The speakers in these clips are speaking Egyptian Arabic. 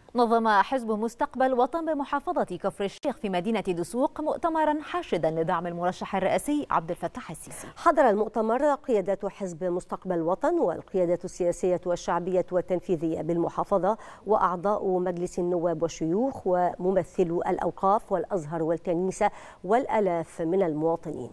نظم حزب مستقبل وطن بمحافظة كفر الشيخ في مدينة دسوق مؤتمرا حاشدا لدعم المرشح الرئاسي عبد الفتاح السيسي حضر المؤتمر قيادة حزب مستقبل وطن والقيادة السياسية والشعبية والتنفيذية بالمحافظة وأعضاء مجلس النواب والشيوخ وممثلو الأوقاف والأزهر والكنيسة والألاف من المواطنين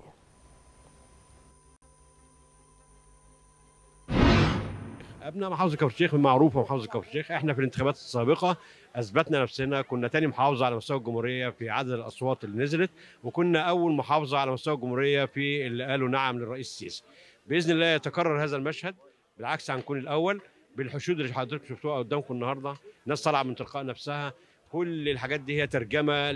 ابناء محافظه كفر الشيخ معروفه محافظه كفر الشيخ احنا في الانتخابات السابقه اثبتنا نفسنا كنا تاني محافظه على مستوى الجمهوريه في عدد الاصوات اللي نزلت وكنا اول محافظه على مستوى الجمهوريه في اللي قالوا نعم للرئيس السيسي باذن الله يتكرر هذا المشهد بالعكس هنكون الاول بالحشود اللي حضرتك شفتوها قدامكم النهارده ناس طالعه من تلقاء نفسها كل الحاجات دي هي ترجمه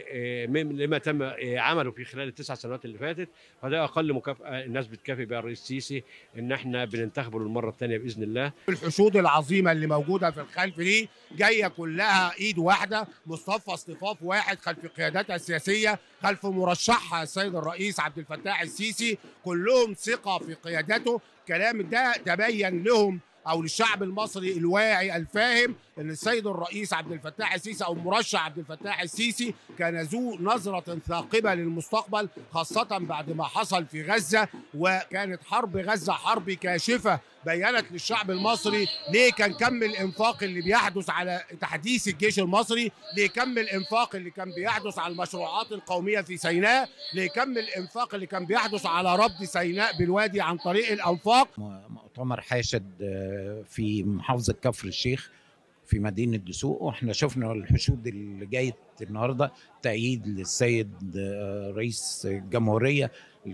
لما تم عمله في خلال التسع سنوات اللي فاتت فده اقل مكافاه الناس بتكافئ بها الرئيس السيسي ان احنا بننتخبه للمره الثانيه باذن الله. الحشود العظيمه اللي موجوده في الخلف دي جايه كلها ايد واحده مصطفى اصطفاف واحد خلف قياداتها السياسيه خلف مرشحها السيد الرئيس عبد الفتاح السيسي كلهم ثقه في قيادته كلام ده تبين لهم او للشعب المصري الواعي الفاهم ان السيد الرئيس عبد الفتاح السيسي او مرشح عبد الفتاح السيسي كان ذو نظره ثاقبه للمستقبل خاصه بعد ما حصل في غزه وكانت حرب غزه حرب كاشفه بينت للشعب المصري ليه كان كم الانفاق اللي بيحدث على تحديث الجيش المصري ليه كم الانفاق اللي كان بيحدث على المشروعات القوميه في سيناء ليه كم الانفاق اللي كان بيحدث على ربط سيناء بالوادي عن طريق الانفاق مؤتمر حاشد في محافظه كفر الشيخ في مدينه دسوق واحنا شفنا الحشود اللي جايه النهارده تأييد للسيد رئيس الجمهوريه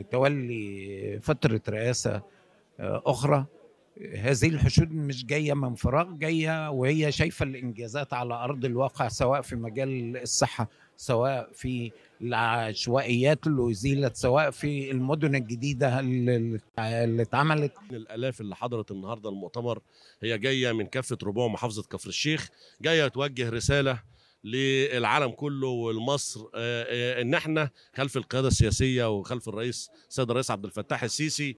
لتولي فتره رئاسه اخرى هذه الحشود مش جايه من فراغ جايه وهي شايفه الانجازات على ارض الواقع سواء في مجال الصحه سواء في العشوائيات اللي ازيلت سواء في المدن الجديده اللي اتعملت الالاف اللي حضرت النهارده المؤتمر هي جايه من كافه ربوع محافظه كفر الشيخ جايه توجه رساله للعالم كله ولمصر ان احنا خلف القياده السياسيه وخلف الرئيس السيد الرئيس عبد الفتاح السيسي